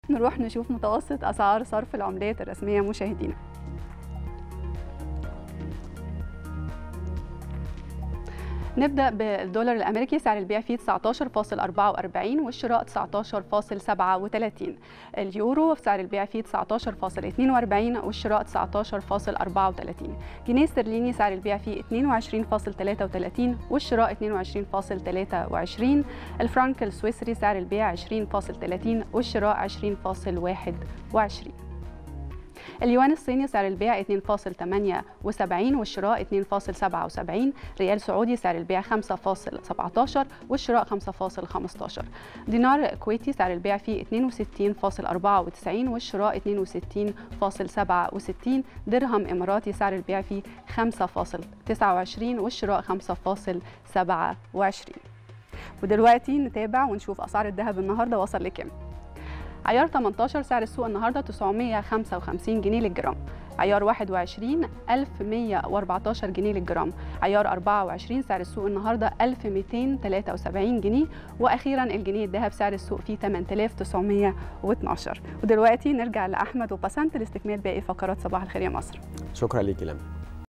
نروح نشوف متوسط أسعار صرف العملات الرسمية مشاهدينا نبدأ بالدولار الأمريكي سعر البيع فيه 19.44 والشراء 19.37 اليورو سعر البيع فيه 19.42 والشراء 19.34 جنيه استرليني سعر البيع فيه 22.33 والشراء 22.23 الفرنك السويسري سعر البيع 20.30 والشراء 20.21 اليوان الصيني سعر البيع 2.78 والشراء 2.77 ريال سعودي سعر البيع 5.17 والشراء 5.15 دينار كويتي سعر البيع فيه 62.94 والشراء 62.67 درهم إماراتي سعر البيع فيه 5.29 والشراء 5.27 ودلوقتي نتابع ونشوف أسعار الذهب النهارده وصل لكام عيار 18 سعر السوق النهارده 955 جنيه للجرام عيار 21 1114 جنيه للجرام عيار 24 سعر السوق النهارده 1273 جنيه واخيرا الجنيه الذهب سعر السوق فيه 8912 ودلوقتي نرجع لاحمد وبسنت لاستكمال باقي فقرات صباح الخير يا مصر شكرا ليكي لمي